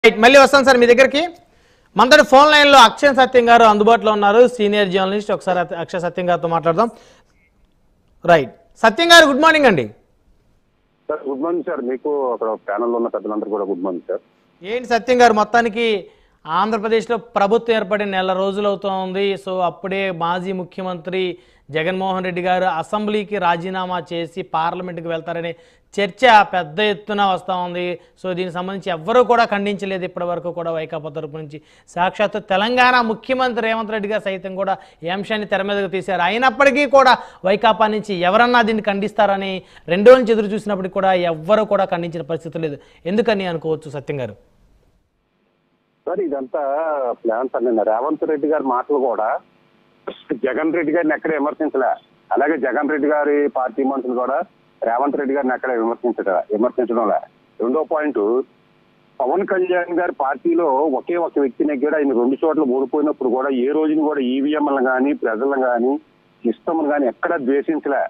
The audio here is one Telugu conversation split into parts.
రైట్ మళ్ళీ వస్తాను సార్ మీ దగ్గరికి మనతో ఫోన్ లైన్లో అక్షయ్ సత్యం గారు అందుబాటులో ఉన్నారు సీనియర్ జర్నలిస్ట్ ఒకసారి అత- అక్షయ్ సత్యం గారితో మాట్లాడదాం right Satyam garu good morning అండి సార్ గుడ్ మార్నింగ్ సార్ మీకు అక్కడ ప్యానల్లో ఉన్న పెద్దలందరూ కూడా గుడ్ మార్నింగ్ సార్ ఏంటి సత్యం గారు మొత్తానికి ఆంధ్రప్రదేశ్లో ప్రభుత్వం ఏర్పడి నెల రోజులు అవుతోంది సో అప్పుడే మాజీ ముఖ్యమంత్రి జగన్మోహన్ రెడ్డి గారు అసెంబ్లీకి రాజీనామా చేసి పార్లమెంట్కి వెళ్తారనే చర్చ పెద్ద ఎత్తున వస్తూ ఉంది సో దీనికి సంబంధించి ఎవ్వరూ కూడా ఖండించలేదు ఇప్పటి వరకు కూడా వైకాపా తరపు నుంచి సాక్షాత్తు తెలంగాణ ముఖ్యమంత్రి రేవంత్ రెడ్డి గారు సైతం కూడా ఈ అంశాన్ని తెర మీదకు తీశారు అయినప్పటికీ కూడా వైకాపా నుంచి ఎవరన్నా దీన్ని ఖండిస్తారని రెండు రోజులు ఎదురు చూసినప్పటికీ కూడా ఎవ్వరూ కూడా ఖండించిన పరిస్థితి లేదు ఎందుకని అనుకోవచ్చు సత్యం గారు సార్ ఇదంతా ప్లాన్స్ అన్నీ రేవంత్ రెడ్డి గారి మాటలు కూడా జగన్ రెడ్డి గారిని ఎక్కడ విమర్శించలే అలాగే జగన్ రెడ్డి గారి పార్టీ మనుషులు కూడా రేవంత్ రెడ్డి గారిని ఎక్కడ విమర్శించట విమర్శించడంలే రెండో పాయింట్ పవన్ కళ్యాణ్ గారి పార్టీలో ఒకే ఒక వ్యక్తి నెగ్గాడు ఆయన రెండు చోట్ల ఓడిపోయినప్పుడు కూడా ఏ రోజున కూడా ఈవీఎంలను కానీ ప్రజలను కానీ సిస్టమ్ కానీ ఎక్కడ ద్వేషించలే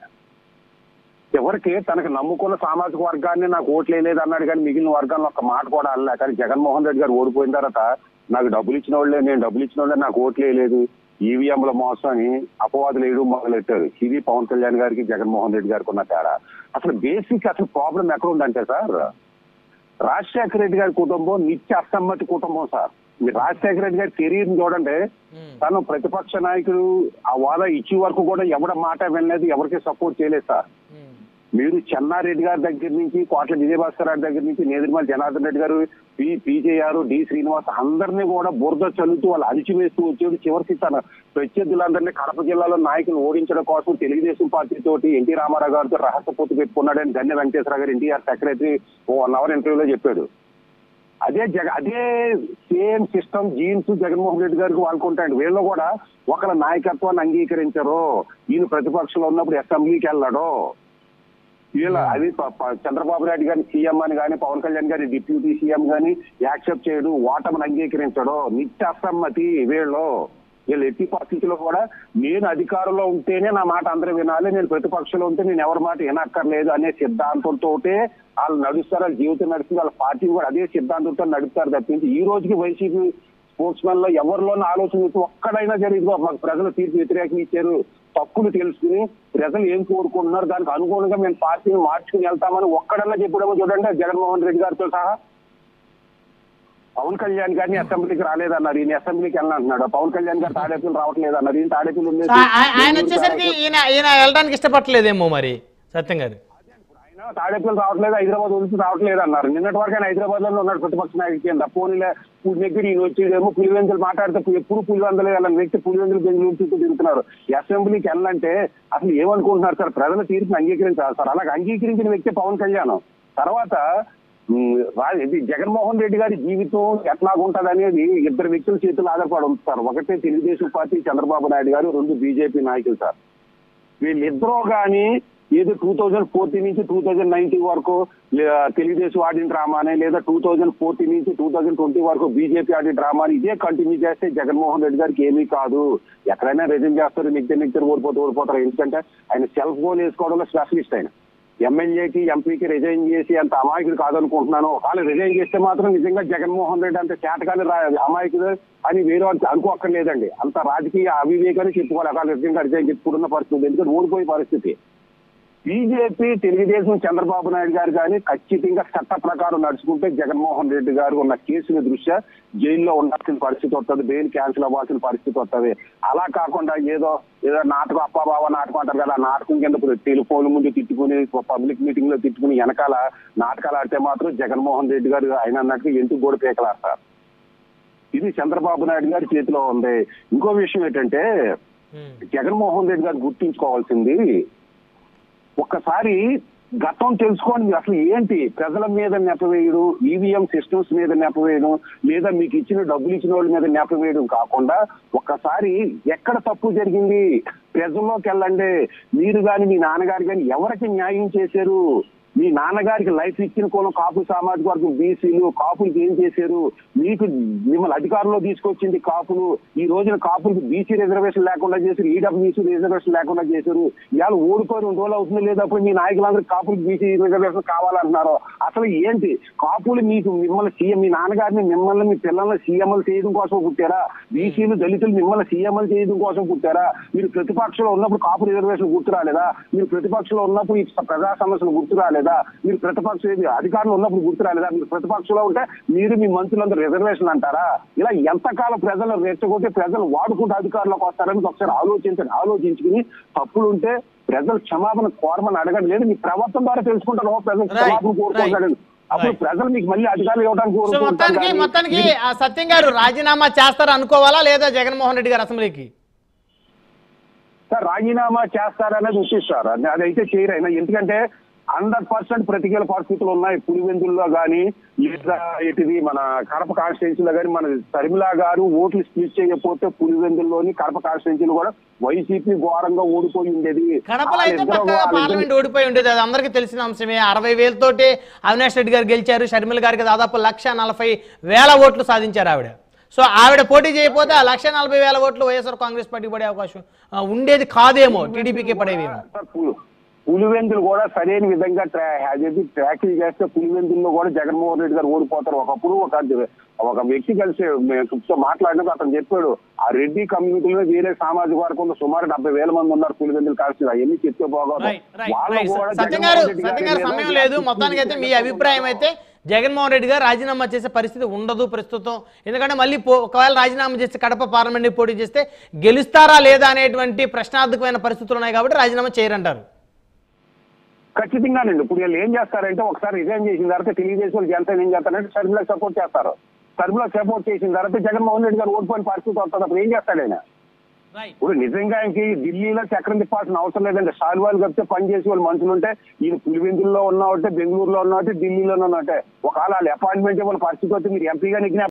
ఎవరికి తనకు నమ్ముకున్న సామాజిక వర్గాన్ని నాకు ఓట్లు వేయలేదు అన్నాడు కానీ మిగిలిన వర్గాలను ఒక మాట కూడా అనలే కానీ జగన్మోహన్ రెడ్డి గారు ఓడిపోయిన తర్వాత నాకు డబ్బులు ఇచ్చిన వాళ్ళే నేను డబ్బులు ఇచ్చిన వాళ్ళే నాకు ఓట్లు వేయలేదు ఈవీఎంల మోసం అని అపవాదులు వేయడం మొదలెట్టారు ఇది పవన్ కళ్యాణ్ గారికి జగన్మోహన్ రెడ్డి గారికి ఉన్న తేడా అసలు బేసిక్ అసలు ప్రాబ్లం ఎక్కడ ఉందంటే సార్ రాజశేఖర రెడ్డి గారి కుటుంబం నిత్య అసమ్మతి కుటుంబం సార్ మీరు రాజశేఖర రెడ్డి గారి కెరీర్ చూడండి తను ప్రతిపక్ష నాయకుడు ఆ వాదా ఇచ్చే వరకు కూడా ఎవడ మాట వినలేదు ఎవరికి సపోర్ట్ చేయలేదు సార్ మీరు చెన్నారెడ్డి గారి దగ్గర నుంచి కోట్ల విజయభాస్కర్ గారి దగ్గర నుంచి నేదురుమల జనార్దన్ రెడ్డి గారు పి పీజేఆర్ డి శ్రీనివాస్ అందరినీ కూడా బురద చల్లుతూ వాళ్ళు అణిచివేస్తూ వచ్చేది చివరికి తన ప్రత్యర్థులందరినీ కడప జిల్లాలో నాయకులు ఓడించడం కోసం తెలుగుదేశం పార్టీ తోటి ఎన్టీ రామారావు గారితో రహస్య పొత్తు పెట్టుకున్నాడని గన్నె వెంకటేశ్వర గారు ఎన్టీఆర్ సెక్రటరీ ఓ వన్ అవర్ ఇంటర్వ్యూలో చెప్పాడు అదే జగ అదే same system genes Jaganmohan Reddy గారికి వాళ్ళకుంటాయండి వీళ్ళు కూడా ఒకళ్ళ నాయకత్వాన్ని అంగీకరించరు ఈయన ప్రతిపక్షంలో ఉన్నప్పుడు అసెంబ్లీకి వెళ్ళాడు వీళ్ళ అది ప- ప- చంద్రబాబు నాయుడు గారిని సీఎం అని కానీ పవన్ కళ్యాణ్ గారి డిప్యూటీ సీఎం గాని యాక్సెప్ట్ చేయడు ఓటమిని అంగీకరించడు నిత్య అసమ్మతి వీళ్ళు వీళ్ళు ఎట్టి పరిస్థితుల్లో కూడా నేను అధికారంలో ఉంటేనే నా మాట అందరూ వినాలి నేను ప్రతిపక్షంలో ఉంటే నేను ఎవరి మాట వినక్కర్లేదు అనే సిద్ధాంతంతో వాళ్ళు నడుస్తారు వాళ్ళ జీవితం నడుస్తుంది వాళ్ళ పార్టీని కూడా అదే సిద్ధాంతంతో నడుపుతారు తప్పించి ఈ రోజుకి వైసీపీ స్పోర్ట్స్ మెన్ లో ఎవరిలోనూ ఆలోచన చేసి ఒక్కడైనా జరిగిందో మాకు ప్రజలు తీర్పు వ్యతిరేకం ఇచ్చారు తప్పులు తెలుసుకుని ప్రజలు ఏం కోరుకుంటున్నారు దానికి అనుగుణంగా మేము పార్టీని మార్చుకుని వెళ్తామని ఒక్కడన్నా చెప్పడమో చూడండి జగన్మోహన్ రెడ్డి గారితో సహా పవన్ కళ్యాణ్ గారిని అసెంబ్లీకి రాలేదన్నారు ఈయన అసెంబ్లీకి వెళ్ళాలంటున్నాడు పవన్ కళ్యాణ్ గారు తాడేపల్లి రావట్లేదన్నారు ఈయన తాడేపల్లి ఉండేసి సో ఆ- ఆయన వచ్చేసరికి ఈయన ఈయన వెళ్ళడానికి ఇష్టపడలేదేమో మరి సత్యం గారు ఆయన తాడేపల్లి రావట్లేదు హైదరాబాద్ వదిలిసి రావట్లేదు అన్నారు నిన్నటి వరకు ఆయన హైదరాబాద్ లో ఉన్నాడు ప్రతిపక్ష నాయకుడి కింద పోనీలే దగ్గర ఈయన వచ్చేదేమో పులివెందులు మాట్లాడితే పు- ఎప్పుడు పులివెందులు వెళ్ళని వ్యక్తి పులివెందులు బెంగళూరు చుట్టూ తిరుగుతున్నారు ఈ అసెంబ్లీకి వెళ్ళాలంటే అసలు ఏమనుకుంటున్నారు సార్ ప్రజల తీర్పుని అంగీకరించాలి సార్ అలాగే అంగీకరించిన వ్యక్తి పవన్ కళ్యాణ్ తర్వాత ఉమ్, రా- ఇది జగన్మోహన్ రెడ్డి గారి జీవితం ఎట్లాగుంటది అనేది ఇద్దరు వ్యక్తుల చేతులు ఆధారపడి ఉంది సార్ ఒకటే తెలుగుదేశం పార్టీ చంద్రబాబు నాయుడు గారు రెండు బీజేపీ నాయకులు సార్ వీళ్ళిద్దరూ కానీ ఏదో టూ థౌజండ్ ఫోర్టీన్ నుంచి టూ థౌజండ్ నైన్టీన్ వరకు లే- తెలుగుదేశం ఆడిన డ్రామానే లేదా టూ థౌజండ్ ఫోర్టీన్ నుంచి టూ థౌజండ్ ట్వంటీ వరకు బీజేపీ ఆడిన డ్రామాని ఇదే కంటిన్యూ చేస్తే జగన్మోహన్ రెడ్డి గారికి ఏమీ కాదు ఎక్కడైనా రిజైన్ చేస్తారు నిత్యం నిత్యం ఓడిపోతే ఓడిపోతారు ఎందుకంటే ఆయన సెల్ఫ్ గోల్ వేసుకోవడంలో స్పెషలిస్ట్ ఆయన ఎమ్మెల్యేకి ఎంపీకి రిజైన్ చేసి అంత అమాయకుడు కాదనుకుంటున్నాను ఒకవేళ రిజైన్ చేస్తే మాత్రం నిజంగా జగన్మోహన్ రెడ్డి అంత చేతకాని రా- అమాయకుడు అని వేరే వాళ్ళు అనుకోక్కర్లేదండి అంత రాజకీయ అవివేకాన్ని చెప్పుకోవాలి ఒకవేళ నిజంగా రిజైన్ చెప్పుకున్న పరిస్థితి ఎందుకంటే ఓడిపోయే పరిస్థితి బీజేపీ తెలుగుదేశం చంద్రబాబు నాయుడు గారు కానీ ఖచ్చితంగా చట్ట ప్రకారం నడుచుకుంటే జగన్మోహన్ రెడ్డి గారు ఉన్న కేసుల దృష్ట్యా జైల్లో ఉండాల్సిన పరిస్థితి వస్తుంది బెయిల్ క్యాన్సిల్ అవ్వాల్సిన పరిస్థితి వస్తుంది అలా కాకుండా ఏదో ఏదో నాటకం అప్పాబావ నాటకం అంటారు కదా ఆ నాటకం కింద ఇప్పుడు టెలిఫోన్ ముందు తిట్టుకుని పబ్లిక్ మీటింగ్ లో తిట్టుకుని వెనకాల నాటకాలు ఆడితే మాత్రం జగన్మోహన్ రెడ్డి గారు ఆయన అన్నట్టు ఎందుకు కూడా పీకలాడతారు ఇది చంద్రబాబు నాయుడు గారి చేతిలో ఉంది ఇంకో విషయం ఏంటంటే ఉమ్. జగన్మోహన్ రెడ్డి గారు గుర్తుంచుకోవాల్సింది ఒక్కసారి గతం తెలుసుకోండి మీరు అసలు ఏంటి ప్రజల మీద నెపవేయడం ఈవీఎం సిస్టమ్స్ మీద నెపవేయడం లేదా మీకు ఇచ్చిన డబ్బులు ఇచ్చిన వాళ్ళ మీద నెపవేయడం కాకుండా ఒక్కసారి ఎక్కడ తప్పు జరిగింది ప్రజల్లోకి వెళ్ళండి మీరు కానీ మీ నాన్నగారు కానీ ఎవరికి న్యాయం చేశారు మీ నాన్నగారికి లైఫ్ ఇచ్చిన కులం కాపు సామాజిక వర్గం బీసీలు కాపులకి ఏం చేశారు మీకు మిమ్మల్ని అధికారంలో తీసుకొచ్చింది కాపులు ఈ రోజున కాపులకి బీసీ రిజర్వేషన్ లేకుండా చేశారు ఈడబ్ల్యూసీ రిజర్వేషన్ లేకుండా చేశారు ఇవాళ ఓడిపోయి రెండు రోజులు అవుతుంది లేదా అప్పుడు మీ నాయకులందరూ కాపులకి బీసీ రిజర్వేషన్ కావాలంటున్నారు అసలు ఏంటి కాపులు మీకు మిమ్మల్ని సీఎం మీ నాన్నగారిని మిమ్మల్ని మీ పిల్లల్ని సీఎంలు చేయడం కోసం పుట్టారా బీసీలు దళితులు మిమ్మల్ని సీఎంలు చేయడం కోసం పుట్టారా మీరు ప్రతిపక్షంలో ఉన్నప్పుడు కాపు రిజర్వేషన్ గుర్తు రాలేదా మీరు ప్రతిపక్షంలో ఉన్నప్పుడు ఈ ప్రజా సమస్యలు గుర్తు రాలేదా మీరు ప్రతిపక్ష అధికారంలో ఉన్నప్పుడు గుర్తు రాలేదా మీరు ప్రతిపక్షంలో ఉంటే మీరు మీ మంత్రులందరూ రిజర్వేషన్ అంటారా ఇలా ఎంతకాలం ప్రజలు రెచ్చగొట్టి ప్రజలు వాడుకుంటూ అధికారంలోకి వస్తారని ఒకసారి ఆలోచించండి ఆలోచించుకుని తప్పులు ఉంటే ప్రజలు క్షమాపణ కోరమని అడగండి లేదు మీ ప్రవర్తన ద్వారా తెలుసుకుంటారు ఓ ప్రజలు Right, క్షమాపణ కోరుకుంటాడు అప్పుడు Right. ప్రజలు మీకు మళ్ళీ అధికారులు ఇవ్వడానికి సో కోరుకుంటారు మొత్తానికి కానీ మొత్తానికి ఆ సత్యం గారు రాజీనామా చేస్తారు అనుకోవాలా లేదా జగన్మోహన్ రెడ్డి గారు అసెంబ్లీకి సార్ రాజీనామా చేస్తారనేది ఉచిస్తారు అదైతే చేయరు ఆయన ఎందుకంటే హండ్రెడ్ పర్సెంట్ ప్రతికూల పరిస్థితులు ఉన్నాయి పులివెందుల్లో కానీ లేదా ఇటుది మన కడప కాన్స్టిట్యున్సీలో కానీ మన శర్మిల గారు ఓట్లు స్ప్లిట్ చేయకపోతే పులివెందుల్లోని కడప కాన్స్టిట్యున్సీలో కూడా వైసీపీ ఘోరంగా ఓడిపోయి ఉండేది కడపలో అయితే వాళ్ళిద్దరూ- పక్కగా వాళ్ళిద్దరూ- పార్లమెంట్ ఓడిపోయి ఉండేది అది అందరికీ తెలిసిన అంశమే అరవై వేలతోటి అవినాష్ రెడ్డి గారు గెలిచారు షర్మిల గారికి దాదాపు లక్ష నలభై వేల ఓట్లు సాధించారు ఆవిడ సో ఆవిడ పోటీ చేయకపోతే ఆ లక్ష నలభై వేల ఓట్లు వైఎస్ఆర్ కాంగ్రెస్ పార్టీ పడే అవకాశం ఆ, ఉండేది కాదేమో టీడీపీకి పడేవేమో సార్, పు- పులివెందులు కూడా సరైన విధంగా ట్రా అదేంటి ట్రాకింగ్ చేస్తే పులివెందుల్లో కూడా జగన్మోహన్ రెడ్డి గారు ఓడిపోతారు ఒకప్పుడు ఒక ఒక వ్యక్తి కలిసి తో మాట్లాడినప్పుడు అతను చెప్పాడు ఆ రెడ్డి కమ్యూనిటీలో వేరే సామాజిక వర్గంలో సుమారు డెబ్బై వేల మంది ఉన్నారు పులివెందులు కాల్సి అవన్నీ చెప్తే బాగోదు రైట్ రైట్ వాళ్ళు రైట్ కూడా సత్యం గారు జగన్మోహన్ రెడ్డి సత్యం గారి గారు మీద సమయం లేదు మొత్తానికి అయితే మీ అభిప్రాయం అయితే జగన్మోహన్ రెడ్డి గారు రాజీనామా చేసే పరిస్థితి ఉండదు ప్రస్తుతం ఎందుకంటే మళ్ళీ పో- ఒకవేళ రాజీనామా చేస్తే కడప పార్లమెంట్ పోటీ చేస్తే గెలుస్తారా లేదా అనేటువంటి ప్రశ్నార్థకమైన పరిస్థితులు ఉన్నాయి కాబట్టి రాజీనామా చేయరంటారు ఖచ్చితంగానండి ఇప్పుడు వీళ్ళు ఏం చేస్తారంటే ఒకసారి రిజైన్ చేసిన తర్వాత తెలుగుదేశం వాళ్ళు జనసేన ఏం చేస్తారంటే షర్మిలకు సపోర్ట్ చేస్తారు షర్మిలకు సపోర్ట్ చేసిన తర్వాత జగన్మోహన్ రెడ్డి గారు ఓడిపోయిన పరిస్థితి వస్తుంది అప్పుడు ఏం చేస్తాడు ఆయన రైట్ ఇప్పుడు నిజంగా ఆయనకి ఢిల్లీలో చక్రం తిప్పాల్సిన అవసరం లేదండి సాల్వాలు కప్పితే పని చేసే వాళ్ళు మనుషులు ఉంటే ఈయన పులివెందుల్లో ఉన్నట్టే బెంగళూరులో ఉన్నట్టే ఢిల్లీలో ఉన్నట్టే ఒకవేళ వాళ్ళు అపాయింట్మెంట్ ఇవ్వాలి పరిస్థితి వస్తే మీరు ఎంపీగా నెగ్గిన